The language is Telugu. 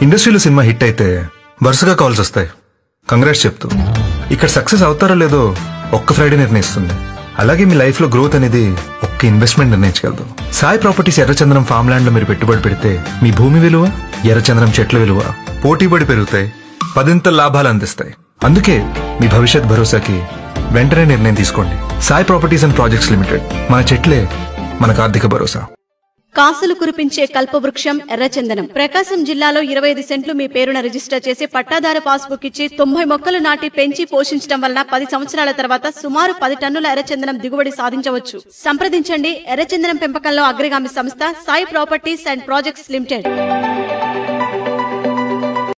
ఇండస్ట్రీలో సినిమా హిట్ అయితే వరుసగా కాల్స్ వస్తాయి కంగ్రాట్స్ చెప్తూ ఇక్కడ సక్సెస్ అవుతారో లేదో ఒక్క ఫ్రైడే నిర్ణయిస్తుంది అలాగే మీ లైఫ్ లో గ్రోత్ అనేది ఒక్క ఇన్వెస్ట్మెంట్ నిర్ణయించగలదు సాయి ప్రాపర్టీస్ ఎర్రచంద్రం ఫామ్ ల్యాండ్ లో మీరు పెట్టుబడి పెడితే మీ భూమి విలువ ఎర్రచంద్రం చెట్ల విలువ పోటీపడి పెరుగుతాయి పదింత లాభాలు అందిస్తాయి అందుకే మీ భవిష్యత్ భరోసాకి వెంటనే నిర్ణయం తీసుకోండి Sai properties and projects limited మన చెట్లే మనకు ఆర్థిక భరోసా కాసులు కురిపించే కల్పవృక్షం ఎర్రచందనం ప్రకాశం జిల్లాలో ఇరవై ఐదు సెంట్లు మీ పేరున రిజిస్టర్ చేసి పట్టాదారు పాస్బుక్ ఇచ్చి తొంభై మొక్కలు నాటి పెంచి పోషించడం వల్ల పది సంవత్సరాల తర్వాత సుమారు పది టన్నుల ఎర్రచందనం దిగుబడి సాధించవచ్చు సంప్రదించండి ఎర్రచందనం పెంపకంలో అగ్రగామి సంస్థ Sai properties and projects limited